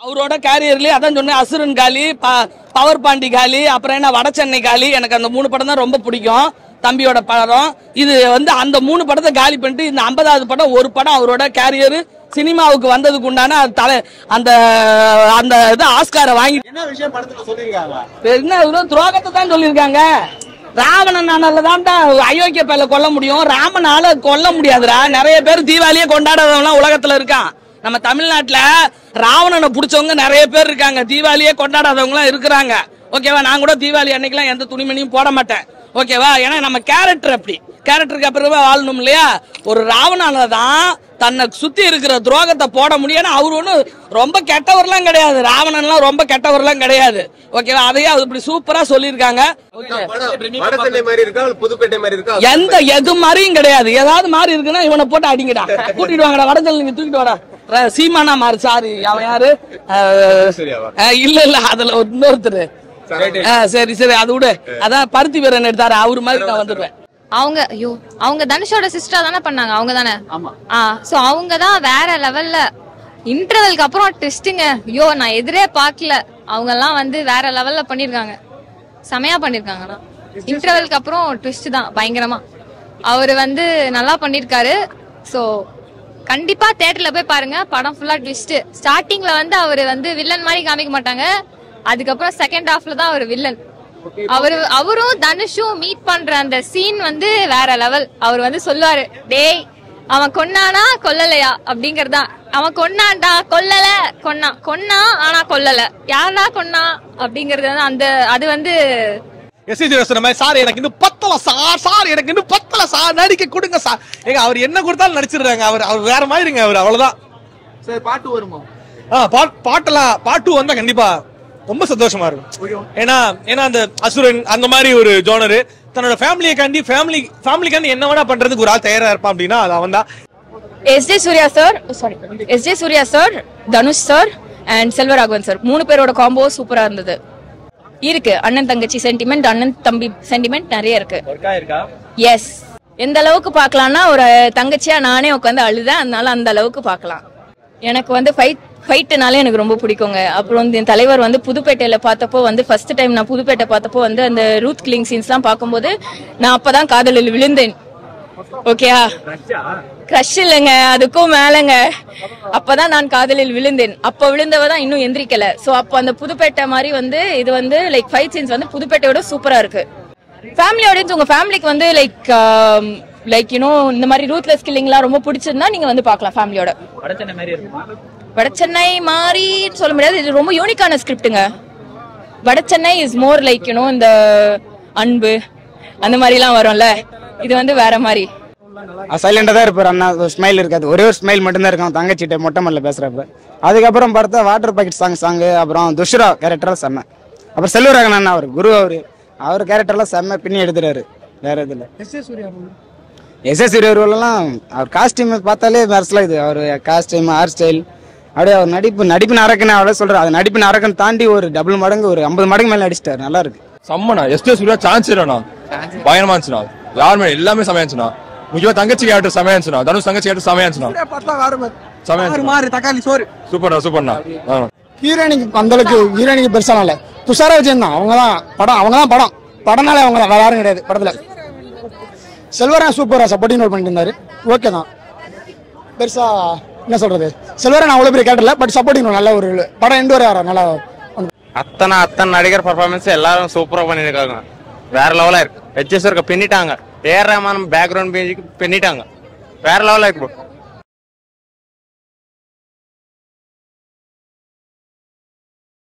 அவரோட கேரியர்லயே அதான் சொன்னேன் அசுரன் காலி ப- பவர் பாண்டி காலி அப்புறம் என்ன வட சென்னை காலி எனக்கு அந்த மூணு படம் தான் ரொம்ப பிடிக்கும் தம்பியோட படம் இது வந்து அந்த மூணு படத்தை காலி பண்ணிட்டு இந்த ஐம்பதாவது படம் ஒரு படம் அவரோட கேரியர் சினிமாவுக்கு வந்ததுக்கு உண்டான அது தலை அந்த அந்த இது ஆஸ்காரை வாங்கி என்ன விஷயம் படத்துல சொல்லிருக்காங்க என்ன இவ்வளோ துரோகத்தை தான் சொல்லியிருக்காங்க ராவணனால தான்டா அயோக்கிய பேல கொல்ல முடியும் ராமனால கொல்ல முடியாதுடா நிறைய பேர் தீபாவளியே கொண்டாடாதவங்களாம் உலகத்துல இருக்கான் நம்ம தமிழ்நாட்டுல ராவணனை பிடிச்சவங்க நிறைய பேர் இருக்காங்க தீபாவளியே கொண்டாடாதவங்களாம் இருக்கிறாங்க ஓகேவா நான் கூட தீபாவளி அன்னைக்கெல்லாம் எந்த துணிமணியும் போட மாட்டேன் ஓகேவா ஏன்னா நம்ம கேரக்டர் அப்படி கேரக்டருக்கு அப்புறமா வாழணும் இல்லையா ஒரு ராவணால தான் தன்னை சுத்தி இருக்கிற துரோகத்தை போட முடியும் அவர் ஒன்றும் ரொம்ப கெட்டவர்லாம் கிடையாது ராவணன்லாம் ரொம்ப கெட்டவர்லாம் கிடையாது ஓகேவா அதையே அது இப்படி சூப்பரா சொல்லியிருக்காங்க வடசென்னை மாதிரி இருக்கா இல்ல புதுப்பேட்டை மாதிரி இருக்கா எந்த எது மாதிரியும் கிடையாது ஏதாவது மாதிரி இருக்குன்னா இவனை போட்டு அடிங்கடா கூட்டிட்டு வாங்கடா வடஞ்சல் நீங்க தூக்கிட்டு வாடா ர- சீமானா மாறு சாரி அவன் யாரு அஹ், சரியாவா? அஹ், இல்ல இல்ல அதுல ஒரு இன்னொருத்தரு அஹ், சரி சரி அது விடு அதான் பருத்தி வீரன் எடுத்தாரு அவரு மாதிரி நான் வந்துடுவேன் அவங்க ஐயோ அவங்க தனுஷோட சிஸ்டர் தானே பண்ணாங்க அவங்க தானே ஆமா. ஆ சோ அவங்க தான் வேற லெவல்ல இன்டர்வெல்க்கு அப்புறம் ட்விஸ்ட்டுங்க ஐயோ நான் எதிரே பார்க்கல அவங்க எல்லாம் வந்து வேற லெவல்ல பண்ணிருக்காங்க செமையா பண்ணிருக்காங்கண்ணா இன்டர்வெல்க்கு அப்புறம் ட்விஸ்ட் தான் பயங்கரமா அவர் வந்து நல்லா பண்ணிருக்காரு சோ கண்டிப்பா தியேட்டர்ல போய் பாருங்க படம் ஃபுல்லா ட்விஸ்ட் ஸ்டார்டிங்ல வந்து அவர் வந்து வில்லன் மாதிரி காமிக்க மாட்டாங்க அதுக்கப்புறம் செகண்ட் ஹாஃப்ல தான் அவர் வில்லன் அவரு அவரும் தனுஷும் மீட் பண்ற அந்த சீன் வந்து வேற லெவல் அவர் வந்து சொல்லுவாரு டேய் அவன் கொன்னானா கொல்லலையா அப்படிங்கறதா அவன் கொன்னான்டா கொல்லல கொன்னா கொன்னா ஆனா கொல்லல யாரா கொன்னா அப்படிங்கறது வந்து அந்த அது வந்து எஸ் சொன்ன மாதிரி சார் எனக்கு இன்னும் பத்தல சார் சார் எனக்கு இன்னும் பத்தல சார் நடிக்க கொடுங்க சார் ஏங்க அவர் என்ன கொடுத்தாலும் நடிச்சிடுறாங்க அவர் அவர் வேற மாதிரிங்க அவர் அவ்வளவுதான் சரி பாட்டு வருமா ஆ பாட் பாட்டெல்லாம் பாட்டு வந்தா கண்டிப்பா ரொம்ப சந்தோஷமா இருக்கும் ஏன்னா ஏன்னா அந்த அசுரன் அந்த மாதிரி ஒரு ஜோனரு தன்னோட ஃபேமிலியை காண்டி ஃபேமிலி ஃபேமிலிக்காண்டி என்ன வேணா பண்றதுக்கு ஒரு ஆள் தயாரா இருப்பான் அப்படின்னா அது அவன் தான் S J Suryah sir sorry S J Suryah sir Dhanush sir and Selvaraghavan sir மூணு பேரோட காம்போ சூப்பரா இருந்தது இருக்கு அண்ணன் தங்கச்சி சென்டிமெண்ட் அண்ணன் தம்பி சென்டிமெண்ட் நிறைய இருக்கு எஸ் எந்த அளவுக்கு பார்க்கலாம்னா ஒரு தங்கச்சியா நானே உட்காந்து அழுதேன் அதனால அந்த அளவுக்கு பார்க்கலாம் எனக்கு வந்து ஃபைட் ஃபைட்டுனாலே எனக்கு ரொம்ப பிடிக்குங்க அப்புறம் வந்து என் தலைவர் வந்து புதுப்பேட்டையில பார்த்தப்போ வந்து ஃபர்ஸ்ட் டைம் நான் புதுப்பேட்டை பார்த்தப்போ வந்து அந்த ரூத் கிளிங் சீன்ஸ்லாம் பார்க்கும்போது நான் அப்பதான் காதலில் விழுந்தேன் ஓகேயா கிரஷ் இல்லைங்க அதுக்கும் மேலங்க அப்பதான் நான் காதலில் விழுந்தேன் அப்ப விழுந்தவ தான் இன்னும் எந்திரிக்கல சோ அப்ப அந்த புதுப்பேட்டை மாதிரி வந்து இது வந்து லைக் ஃபைட் சீன்ஸ் வந்து புதுப்பேட்டையோட சூப்பரா இருக்கு ஃபேமிலி ஆடியன்ஸ் உங்க ஃபேமிலிக்கு வந்து லைக் லைக் யூனோ இந்த மாதிரி ரூத்லெஸ் கில்லிங்லாம் ரொம்ப பிடிச்சிருந்தா நீங்க வந்து பார்க்கலாம் ஃபேமிலியோட வட சென்னை மாதிரி சொல்ல முடியாது இது ரொம்ப யூனிக்கான ஸ்கிரிப்ட்டுங்க Vada Chennai is more like you know இந்த அன்பு அந்த மாதிரிலாம் வரும்ல இது வந்து வேற மாதிரி சைலண்டா தான் இருப்பார் அண்ணா ஸ்மைல் இருக்காது ஒரே ஒரு ஸ்மைல் மட்டும்தான் இருக்கும் தங்கச்சிட்ட மொட்டை மல்ல பேசுறப்ப அதுக்கப்புறம் பார்த்தா வாட்டர் பாக்கெட் சாங் சாங்கு அப்புறம் துஷ்ரா கேரக்டர்லாம் செம்ம அப்புறம் செல்வராகன் அண்ணா அவர் குரு அவரு அவர் கேரக்டர்லாம் செம்ம பின்னி எடுத்துறாரு வேற இதுல எஸ் எஸ் சூரியவர்களெல்லாம் அவர் காஸ்டியூம் பார்த்தாலே வேறலாம் இது அவர் காஸ்டியூம் ஹேர் ஸ்டைல் அப்படியே அவர் நடிப்பு நடிப்பு அரக்கன்னு அவரே சொல்றாரு அது நடிப்பு அரக்கன் தாண்டி ஒரு டபுள் மடங்கு ஒரு ஐம்பது மடங்கு மேல அடிச்சிட்டாரு நல்லா இருக்கு செம்மண்ணா எஸ்டே சூர்யா சான்ஸ் இல்லைண்ணா பயங்கரமா இருந்துச்சுண்ணா யாருமே எல்லாமே செமையா இருந்துச்சுண்ணா முக்கியமா தங்கச்சி கேரக்டர் செமையா இருந்துச்சுண்ணா தனுஷ் தங்கச்சி கேரக்டர் செமையா இருந்துச்சுண்ணா செமையா இருந்துச்சுண்ணா. மாறு தக்காளி சோறு சூப்பர்ண்ணா சூப்பர்ண்ணா ஆ. ஹீரோயினிக்கு அந்த அளவுக்கு ஹீரோயினிக்கு பெருசா இல்ல துஷாரா விஜயன் தான் அவங்க தான் படம் அவங்க தான் படம் படம்னாலே அவங்க தான் வேற யாரும் கிடையாது படத்துல செல்வரன் சூப்பரா சப்போர்ட்டிங் ரோல் பண்ணிட்டு இருந்தாரு ஓகே தான் பெருசா என்ன சொல்றது செல்வரன் அவ்வளவு பெரிய கேட்டல பட் சப்போர்ட்டிங் ரோல் நல்ல ஒரு படம் எண்டு வரை நல்லா அத்தனை அத்தனை நடிகர் பர்ஃபார்மன்ஸ் எல்லாரும் சூப்பரா பண்ணிருக்காங்க வேற லெவலா இருக்கு ஹெச்எஸ் இருக்க பின்னிட்டாங்க ஏஆர் ரஹ்மான் பேக்ரவுண்ட் பேஜுக்கு பின்னிட்டாங்க வேற லெவலா இருக்கு bro.